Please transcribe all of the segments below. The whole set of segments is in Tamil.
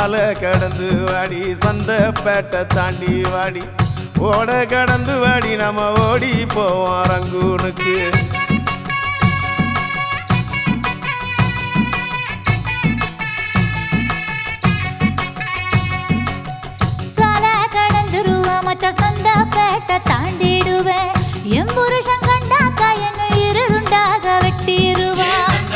சாலை கடந்து வாடி சந்தைப்பேட்டை தாண்டி வாடி ஓட கடந்து வாடி நம்ம ஓடி போவோம் ரங்கூனுக்கு சால கடந்துருவா மச்ச சந்த பேட்ட தாண்டிடுவேன் என் புருஷன் கண்டாக்கா என்ன இருதுண்டாக வெட்டிடுவா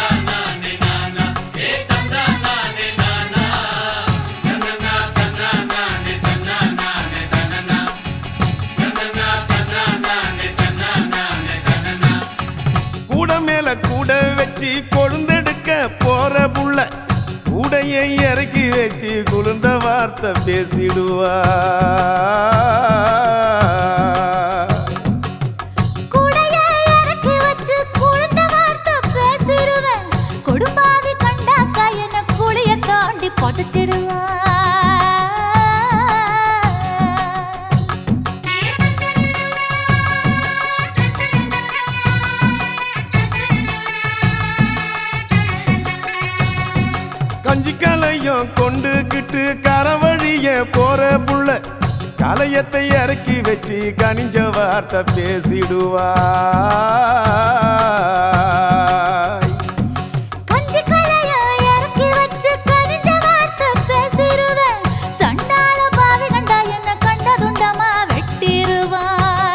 கூட மேல கூட வச்சு கொழுந்தெடுக்க போற புள்ள கூடையை இறக்கி வச்சு குளிர்ந்த வார்த்தை பேசிடுவா கூடைய இறக்கி வச்சு குழந்த வார்த்தை பேசிடுவேன் கொடும்பாவி கண்டாக்கா என்ன குளிய தாண்டி பொட்டுச்சிடுவா கஞ்சி கலையும் கொண்டுகிட்டு கரவழிய போற புள்ள கலையத்தை இறக்கி வச்சு கனிஞ்ச வார்த்தை பேசிடுவா கஞ்சி கலைய இறக்கி வச்சு கனிஞ்ச வார்த்தை பேசிடுவேன் சண்டால பாவி கண்டா என்ன கண்டதுண்டமா வெட்டிடுவா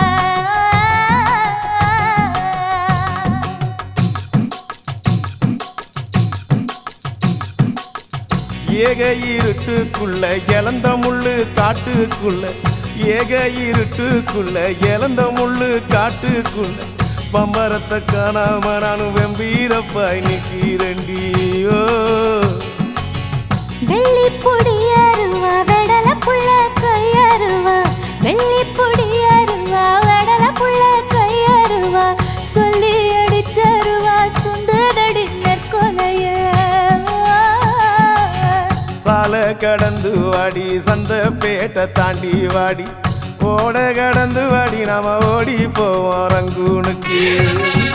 ஏக இருட்டுக்குள்ள இழந்த முள்ளு காட்டுக்குள்ள ஏக இருட்டுக்குள்ள இழந்த முள்ளு காட்டுக்குள்ள பம்பரத்தை காணாம நானும் வெம்பீரப்பாய் நிக்கிறண்டியோ வெள்ளி பொடியருவா வெடல புள்ள கையருவா வெள்ளி பொடியருவா வெடல புள்ள கையருவா சொல்லி அடிச்சருவா சுண்டுதடி நெற்கொலைய சாலை கடந்து வாடி சந்தை பேட்டை தாண்டி வாடி ஓட கடந்து வாடி நாம ஓடி போவோம் ரங்கூனுக்கு